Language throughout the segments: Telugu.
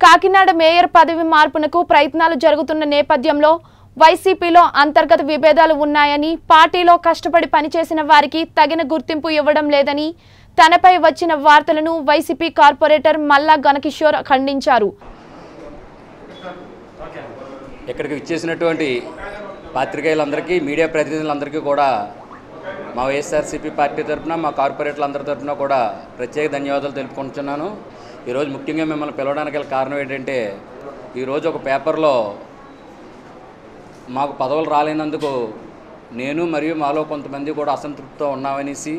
కాకినాడ మేయర్ పదవి మార్పునకు ప్రయత్నాలు జరుగుతున్న నేపథ్యంలో వైసీపీలో అంతర్గత విభేదాలు ఉన్నాయని పార్టీలో కష్టపడి పనిచేసిన వారికి తగిన గుర్తింపు ఇవ్వడం లేదని తనపై వచ్చిన వార్తలను వైసీపీ కార్పొరేటర్ మల్లా గణకిషోర్ ఖండించారు ఇక్కడికి ఇచ్చేసినటువంటి పాత్రికేయులందరికీ మీడియా ప్రతినిధులందరికీ కూడా మా వైఎస్ఆర్సీపీ పార్టీ తరఫున మా కార్పొరేట్లందరి తరఫున కూడా ప్రత్యేక ధన్యవాదాలు తెలుపుకుంటున్నాను ఈరోజు ముఖ్యంగా మిమ్మల్ని పిలవడానికి గల కారణం ఏంటంటే ఈరోజు ఒక పేపర్లో మాకు పదవులు రాలేనందుకు నేను మరియు మాలో కొంతమంది కూడా అసంతృప్తితో ఉన్నామనేసి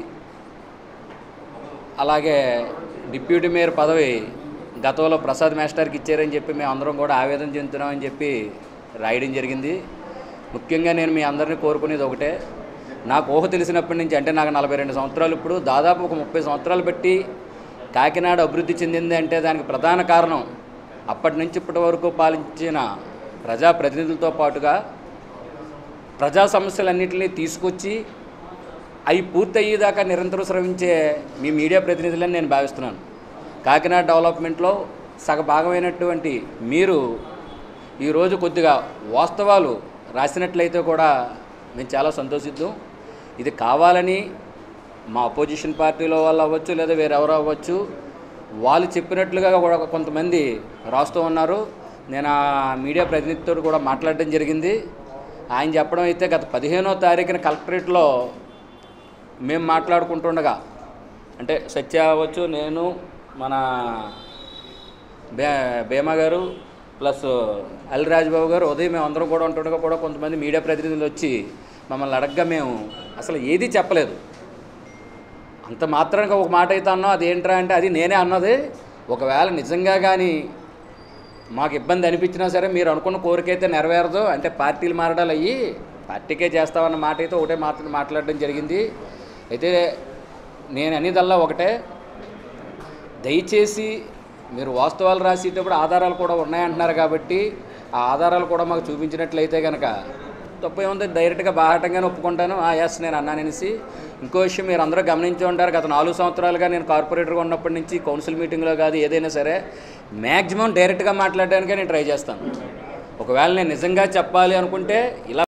అలాగే డిప్యూటీ మేయర్ పదవి గతంలో ప్రసాద్ మాస్టర్కి ఇచ్చారని చెప్పి మేము అందరం కూడా ఆవేదన చెందుతున్నామని చెప్పి రాయడం జరిగింది ముఖ్యంగా నేను మీ అందరినీ కోరుకునేది ఒకటే నాకు ఊహ తెలిసినప్పటి నుంచి అంటే నాకు నలభై రెండు సంవత్సరాలు ఇప్పుడు దాదాపు ఒక ముప్పై సంవత్సరాలు బట్టి కాకినాడ అభివృద్ధి చెందింది అంటే దానికి ప్రధాన కారణం అప్పటి నుంచి ఇప్పటి వరకు పాలించిన ప్రజాప్రతినిధులతో పాటుగా ప్రజా సమస్యలన్నింటినీ తీసుకొచ్చి అవి పూర్తయ్యేదాకా నిరంతరం శ్రమించే మీ మీడియా ప్రతినిధులని నేను భావిస్తున్నాను కాకినాడ డెవలప్మెంట్లో సగ భాగమైనటువంటి మీరు ఈరోజు కొద్దిగా వాస్తవాలు రాసినట్లయితే కూడా మేము చాలా సంతోషిద్దాం ఇది కావాలని మా అపోజిషన్ పార్టీలో వాళ్ళు అవ్వచ్చు లేదా వేరెవరు అవ్వచ్చు వాళ్ళు చెప్పినట్లుగా కూడా కొంతమంది రాస్తూ ఉన్నారు నేను ఆ మీడియా ప్రతినిధితో కూడా మాట్లాడడం జరిగింది ఆయన చెప్పడం అయితే గత పదిహేనో తారీఖున కలెక్టరేట్లో మేము మాట్లాడుకుంటుండగా అంటే సత్య అవ్వచ్చు నేను మన బే భీమా గారు ప్లస్ అల్ రాజ్బాబు గారు ఉదయం మేము అందరం కూడా ఉంటుండగా కూడా కొంతమంది మీడియా ప్రతినిధులు వచ్చి మమ్మల్ని అడగగా మేము అసలు ఏది చెప్పలేదు అంత మాత్రానికి ఒక మాట అయితే అన్నాం అది ఏంట్రా అంటే అది నేనే అన్నది ఒకవేళ నిజంగా కానీ మాకు ఇబ్బంది అనిపించినా సరే మీరు అనుకున్న కోరిక అయితే నెరవేరదు అంటే పార్టీలు మారడాలు అయ్యి పార్టీకే చేస్తామన్న మాట అయితే ఒకటే మాత్రం మాట్లాడడం జరిగింది అయితే నేను అనేదల్లా ఒకటే దయచేసి మీరు వాస్తవాలు రాసేటప్పుడు ఆధారాలు కూడా ఉన్నాయంటున్నారు కాబట్టి ఆ ఆధారాలు కూడా మాకు చూపించినట్లయితే కనుక తప్పు ఏముంది డైరెక్ట్గా బాహాటంగానే ఒప్పుకుంటాను ఆ ఎస్ నేను అన్నాననేసి ఇంకో విషయం మీరు అందరూ గమనించి ఉంటారు గత నాలుగు సంవత్సరాలుగా నేను కార్పొరేటర్గా ఉన్నప్పటి నుంచి కౌన్సిల్ మీటింగ్లో కాదు ఏదైనా సరే మ్యాక్సిమం డైరెక్ట్గా మాట్లాడడానికే నేను ట్రై చేస్తాను ఒకవేళ నేను నిజంగా చెప్పాలి అనుకుంటే ఇలా